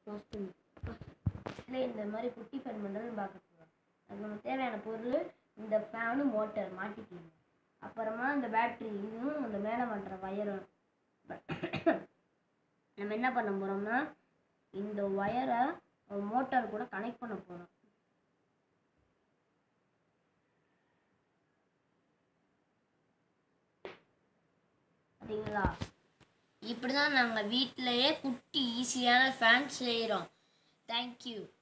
close பண்ணி இல்லை இந்த மாதிரி குட்டி ஃபேன் பண்ணுறது பார்க்க போகிறோம் அதுக்கு நமக்கு தேவையான பொருள் இந்த ஃபேனு மோட்டர் மாட்டிக்கணும் அப்புறமா இந்த பேட்டரியும் அந்த மேலே மாட்டுற வயரும் நம்ம என்ன பண்ண போகிறோம்னா இந்த ஒயரை மோட்டார் கூட கனெக்ட் பண்ண போகிறோம் பார்த்தீங்களா இப்படி தான் நாங்கள் வீட்டிலையே குட்டி ஈஸியான ஃபேன் செய்கிறோம் தேங்க்யூ